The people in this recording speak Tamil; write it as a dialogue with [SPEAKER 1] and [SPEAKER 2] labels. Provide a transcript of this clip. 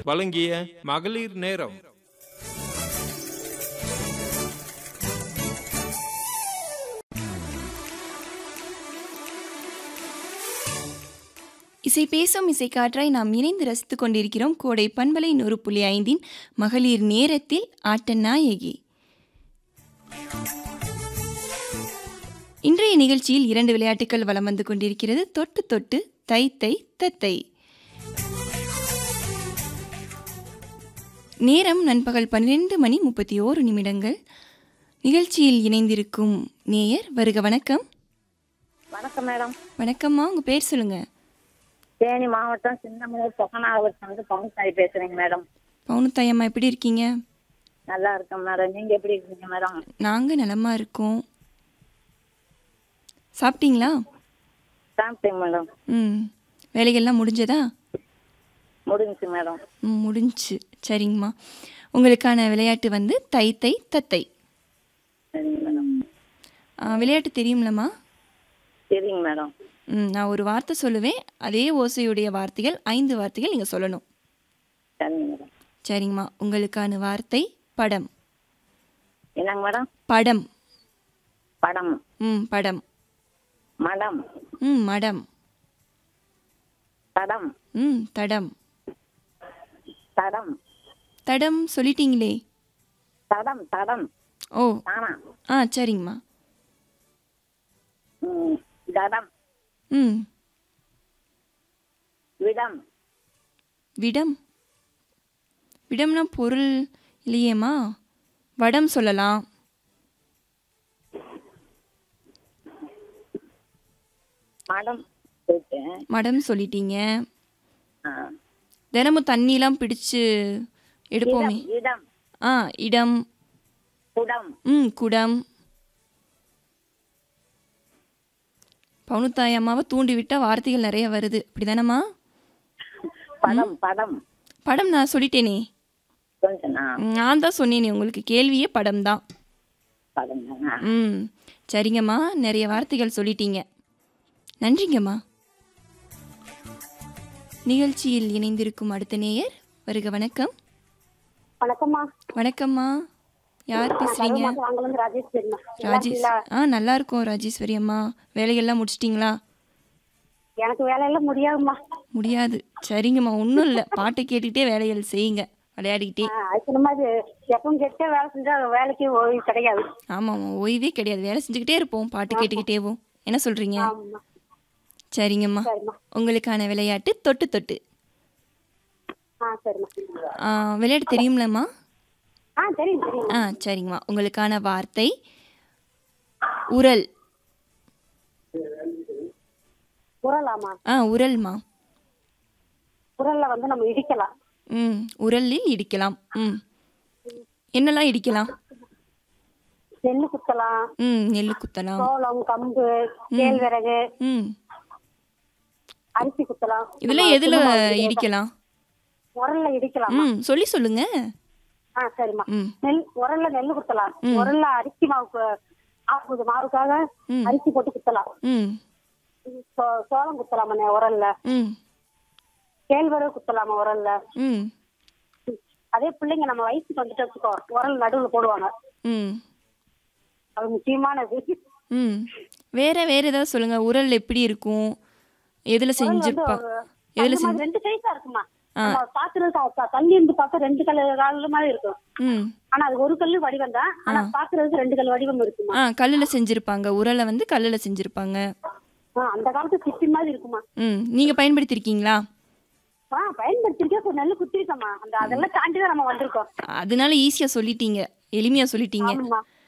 [SPEAKER 1] வழங்கிய மகளிர் நேரம்
[SPEAKER 2] இசை பேசும் இசை காற்றாய் நாம் இணைந்து ரசித்துக் கொண்டிருக்கிறோம் கோடை பண்பலை நூறு புள்ளி ஐந்தின் மகளிர் நேரத்தில் ஆட்ட நாயகி இன்றைய நிகழ்ச்சியில் இரண்டு விளையாட்டுகள் வலம் வந்து கொண்டிருக்கிறது தொட்டு தொட்டு தை தை தத்தை நேரம் நண்பகல் பன்னிரெண்டு மணி முப்பத்தி ஓரு நிமிடங்கள் நிகழ்ச்சியில் இணைந்திருக்கும் நேயர் வருக வணக்கம்
[SPEAKER 3] வணக்கம் மேடம்
[SPEAKER 2] வணக்கம்மா உங்கள் பேர் சொல்லுங்கள்
[SPEAKER 3] தேனி மாவட்டம் சின்னமனூர் சொகனாவட்டம் வந்து பங்குசாரி பேசுறேங்க மேடம்
[SPEAKER 2] பவுனுத்தாயம்மா எப்படி இருக்கீங்க
[SPEAKER 3] நல்லா இருக்கேன் மேடம் நீங்க எப்படி இருக்கீங்க மேடம்
[SPEAKER 2] நாங்கள் நலமா இருக்கோம் சாப்பிட்டீங்களா
[SPEAKER 3] சாப்பிட்டேங்க மேடம்
[SPEAKER 2] ம் வேலைகள்லாம் முடிஞ்சதா
[SPEAKER 3] முடிஞ்சுச்சு மேடம்
[SPEAKER 2] ம் முடிஞ்சுச்சு சரிங்கம்மா உங்களுக்கான விளையாட்டு வந்து தை தை தத்தை
[SPEAKER 3] சரிங்க மேடம்
[SPEAKER 2] ஆ, விளையாட்டு தெரியும்லம்மா
[SPEAKER 3] சரிங்க மேடம்
[SPEAKER 2] ம் நான் ஒரு வார்த்தை சொல்லுவேன் அதே ஓசையுடைய வார்த்தைகள் ஐந்து வார்த்தைகள் நீங்கள் சொல்லணும்
[SPEAKER 3] சரிங்க மேடம்
[SPEAKER 2] சரிங்கம்மா உங்களுக்கான வார்த்தை படம்
[SPEAKER 3] என்னங்க மேடம்
[SPEAKER 2] படம்
[SPEAKER 3] படம்
[SPEAKER 2] ம் படம்
[SPEAKER 3] மடம்
[SPEAKER 2] ம் மடம்
[SPEAKER 3] தடம்
[SPEAKER 2] ம் தடம்
[SPEAKER 3] தடம்
[SPEAKER 2] தடம் சொல்லிட்டீங்களே
[SPEAKER 3] தடம் தடம்
[SPEAKER 2] ஓ
[SPEAKER 3] தானா
[SPEAKER 2] ஆ சரிங்கம்மா
[SPEAKER 3] ம், கடம்
[SPEAKER 2] ம்
[SPEAKER 3] விடம்
[SPEAKER 2] விடம் விடம்னா பொருள் இல்லையேம்மா வடம் சொல்லலாம்
[SPEAKER 3] மடம் போயிட்டேன்
[SPEAKER 2] மடம் சொல்லிட்டீங்க
[SPEAKER 3] ஆ.
[SPEAKER 2] தினமும் தண்ணிலாம் பிடிச்சு எடுப்போமே
[SPEAKER 3] இடம் இடம்
[SPEAKER 2] ஆ இடம்
[SPEAKER 3] குடம்
[SPEAKER 2] ம் குடம் பவுனுத்தாய் அம்மாவை தூண்டி விட்டால் வார்த்தைகள் நிறைய வருது அப்படிதானம்மா
[SPEAKER 3] படம் படம்
[SPEAKER 2] படம் நான் சொல்லிட்டேனே
[SPEAKER 3] கொஞ்சனா
[SPEAKER 2] ம், நான் தான் சொன்னேனே உங்களுக்கு கேள்வியே படம் தான்
[SPEAKER 3] படம் தானா
[SPEAKER 2] ம் சரிங்கம்மா நிறைய வார்த்தைகள் சொல்லிட்டீங்க நன்றிங்கம்மா நிகழ்ச்சியில் இணைந்திருக்கும் அடுத்த நேயர் வருக வணக்கம்
[SPEAKER 4] வணக்கம்மா
[SPEAKER 2] வணக்கம்மா யார் பேசுறீங்க
[SPEAKER 4] வாங்கலாம் ராஜேஷ் பேருமா
[SPEAKER 2] ராஜேஷ் ஆ நல்லா இருக்கோம் ராஜேஸ்வரி அம்மா வேலைகள்லாம் முடிச்சிட்டிங்களா
[SPEAKER 4] எனக்கு வேலையெல்லாம் முடியாதும்மா
[SPEAKER 2] முடியாது சரிங்கம்மா ஒன்றும் இல்லை பாட்டை கேட்டுக்கிட்டே வேலைகள் செய்யுங்க விளையாடிக்கிட்டே
[SPEAKER 4] ஆ, அதுக்கு இந்த மாதிரி எப்பவும் கேட்டே வேலை செஞ்சா வேலைக்கு ஓய்வு கிடையாது
[SPEAKER 2] ஆமாம்மா ஓய்வே கிடையாது வேலை செஞ்சுக்கிட்டே இருப்போம் பாட்டு கேட்டுக்கிட்டேவும் என்ன சொல்கிறீங்க
[SPEAKER 4] ஆமாம்மா
[SPEAKER 2] சரிங்கம்மா
[SPEAKER 4] சரிம்மா
[SPEAKER 2] உங்களுக்கான விளையாட்டு தொட்டு தொட்டு
[SPEAKER 4] ஆ சரிம்மா
[SPEAKER 2] ஆ, விளையாட்டு தெரியும்லம்மா
[SPEAKER 4] ஆ தெரியும் தெரியும்
[SPEAKER 2] ஆ சரிங்கம்மா உங்களுக்கான வார்த்தை உரல்
[SPEAKER 4] உரலாமா
[SPEAKER 2] ஆ உரல்மா
[SPEAKER 4] உரல்ல வந்து நம்ம இடிக்கலாம்
[SPEAKER 2] ம் உரலில் இடிக்கலாம் ம் என்னெல்லாம் இடிக்கலாம்
[SPEAKER 4] நெல்லு குத்தலாம்
[SPEAKER 2] ம் நெல் குத்தலாம்
[SPEAKER 4] சோளம் கம்பு கேழ்வரகு
[SPEAKER 2] ம்
[SPEAKER 4] அரிசி குத்தலாம்
[SPEAKER 2] இதில் எதில் இடிக்கலாம்
[SPEAKER 4] உரல்ல இடிக்கலாம்
[SPEAKER 2] ம் சொல்லி சொல்லுங்க
[SPEAKER 4] ஆ சரிம்மா
[SPEAKER 2] ம்
[SPEAKER 4] நெல் உரல்ல நெல்லு குத்தலாம் உரல்ல அரிசி மாவுக்கு ஆகுது மாவுக்காக
[SPEAKER 2] ம்.
[SPEAKER 4] அரிசி போட்டு குத்தலாம்
[SPEAKER 2] ம்
[SPEAKER 4] சோ- சோளம் குத்தலாமா உரல்ல
[SPEAKER 2] ம்
[SPEAKER 4] கேழ்வரகு குத்தலாமா உரல்ல
[SPEAKER 2] ம்
[SPEAKER 4] அதே பிள்ளைங்க நம்ம வயசுக்கு வந்துட்டு வச்சுக்கோ உரல் நடுவுல போடுவாங்க
[SPEAKER 2] ம்
[SPEAKER 4] அது முக்கியமானது
[SPEAKER 2] ம் வேற வேற ஏதாவது சொல்லுங்க உரல் எப்படி இருக்கும் எதுல செஞ்சுப்பா எதுல
[SPEAKER 4] அந்த
[SPEAKER 2] செஞ்சு
[SPEAKER 4] மாதிரி ரெண்டு சைஸா இருக்குமா
[SPEAKER 2] ஆ.
[SPEAKER 4] நம்ம பாக்குறது த- த- தள்ளி இருந்து பார்க்க ரெண்டு கல் கால் மாதிரி இருக்கும்
[SPEAKER 2] ம்
[SPEAKER 4] ஆனா அது ஒரு கல்லு வடிவம் தான் ஆனா பாக்குறதுக்கு ரெண்டு கல் வடிவம் இருக்குமா
[SPEAKER 2] ஆ கல்லில் செஞ்சுருப்பாங்க உரலை வந்து கல்லில் செஞ்சுருப்பாங்க
[SPEAKER 4] ஆ, அந்த காலத்து சிப்பி மாதிரி இருக்குமா
[SPEAKER 2] ம் நீங்கள் பயன்படுத்தியிருக்கீங்களா
[SPEAKER 4] ஆ பயன்படுத்திருக்கே ஒரு நெல்லு குத்திருக்கோமா அந்த அதெல்லாம் தாண்டி தான் நம்ம வந்திருக்கோம்
[SPEAKER 2] அதனால ஈஸியாக சொல்லிட்டீங்க எளிமையாக சொல்லிட்டீங்க
[SPEAKER 4] ஆமாம்மா